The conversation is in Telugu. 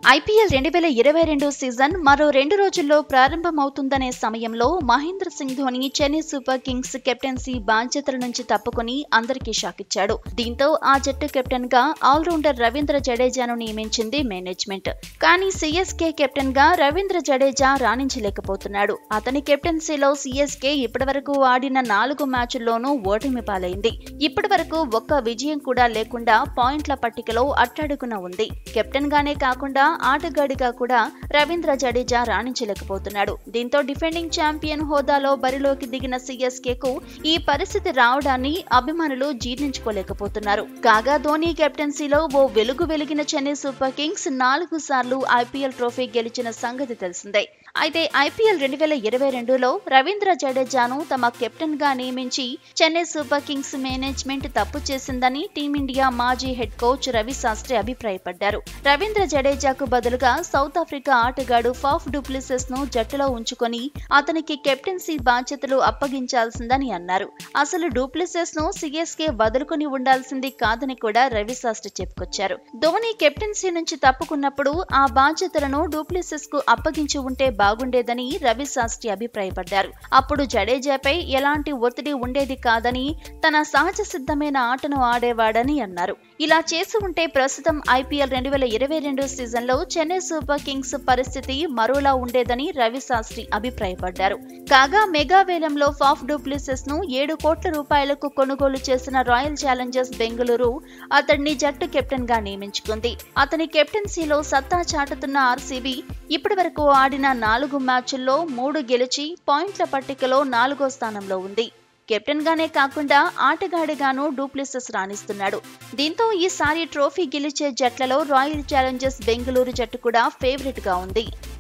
ఐపీఎల్ రెండు వేల ఇరవై రెండు సీజన్ మరో రెండు రోజుల్లో ప్రారంభమవుతుందనే సమయంలో Mahendra Singh Dhoni Chennai super kings captaincy బాధ్యతల నుంచి తప్పుకొని అందరికీ షాక్ ఇచ్చాడు దీంతో ఆ జట్టు కెప్టెన్ గా ఆల్రౌండర్ రవీంద్ర జడేజాను నియమించింది మేనేజ్మెంట్ కానీ సీఎస్కే కెప్టెన్ గా రవీంద్ర జడేజా రాణించలేకపోతున్నాడు అతని కెప్టెన్సీలో సీఎస్కే ఇప్పటివరకు ఆడిన నాలుగు మ్యాచుల్లోనూ ఓటమి పాలైంది ఇప్పటివరకు ఒక్క విజయం కూడా లేకుండా పాయింట్ల పట్టికలో అట్టడుగున ఉంది కెప్టెన్ గానే కాకుండా ఆటగాడిగా కూడా రవీంద్ర జడేజా రాణించలేకపోతున్నాడు దీంతో డిఫెండింగ్ ఛాంపియన్ హోదాలో బరిలోకి దిగిన సిఎస్కే కు ఈ పరిస్థితి రావడాన్ని అభిమానులు జీర్ణించుకోలేకపోతున్నారు కాగా ధోని కెప్టెన్సీలో ఓ వెలుగు వెలిగిన చెన్నై సూపర్ కింగ్స్ నాలుగు సార్లు ఐపీఎల్ ట్రోఫీ గెలిచిన సంగతి తెలిసిందే అయితే ఐపీఎల్ రెండు వేల ఇరవై రెండులో రవీంద్ర జడేజాను తమ కెప్టెన్ గా నియమించి చెన్నై సూపర్ కింగ్స్ మేనేజ్మెంట్ తప్పు చేసిందని టీమిండియా మాజీ హెడ్ కోచ్ రవి శాస్త్రి అభిప్రాయపడ్డారు రవీంద్ర జడేజాకు బదులుగా సౌత్ ఆఫ్రికా ఆటగాడు ఫాఫ్ డూప్లిసెస్ ను జట్టులో ఉంచుకొని అతనికి కెప్టెన్సీ బాధ్యతలు అప్పగించాల్సిందని అన్నారు అసలు డూప్లిసెస్ ను సిఎస్కే వదులుకొని ఉండాల్సింది కాదని కూడా రవి శాస్త్రి చెప్పుకొచ్చారు ధోని కెప్టెన్సీ నుంచి తప్పుకున్నప్పుడు ఆ బాధ్యతలను డూప్లిసెస్ కు అప్పగించి ఉంటే బాగుండేదని రవి శాస్త్రి అభిప్రాయపడ్డారు అప్పుడు జడేజాపై ఎలాంటి ఒత్తిడి ఉండేది కాదని తన సహజ సిద్ధమైన ఆటను ఆడేవాడని అన్నారు ఇలా చేసి ఉంటే ప్రస్తుతం ఐపీఎల్ రెండు వేల ఇరవై రెండు సీజన్లో చెన్నై సూపర్ కింగ్స్ పరిస్థితి మరోలా ఉండేదని రవి శాస్త్రి అభిప్రాయపడ్డారు కాగా మెగా వేలంలో ఫాఫ్ డూప్లిసెస్ ను ఏడు కోట్ల రూపాయలకు కొనుగోలు చేసిన రాయల్ ఛాలెంజర్స్ బెంగళూరు అతడిని జట్టు కెప్టెన్ గా నియమించుకుంది అతని కెప్టెన్సీలో సత్తా చాటుతున్న ఆర్సీబీ ఇప్పటివరకు ఆడిన నాలుగు మ్యాచుల్లో మూడు గెలిచి పాయింట్ల పట్టికలో నాలుగో స్థానంలో ఉంది కెప్టెన్ గానే కాకుండా ఆటగాడిగాను డూప్లిసెస్ రాణిస్తున్నాడు దీంతో ఈసారి ట్రోఫీ గెలిచే జట్లలో రాయల్ ఛాలెంజర్స్ బెంగళూరు జట్టు కూడా ఫేవరెట్ గా ఉంది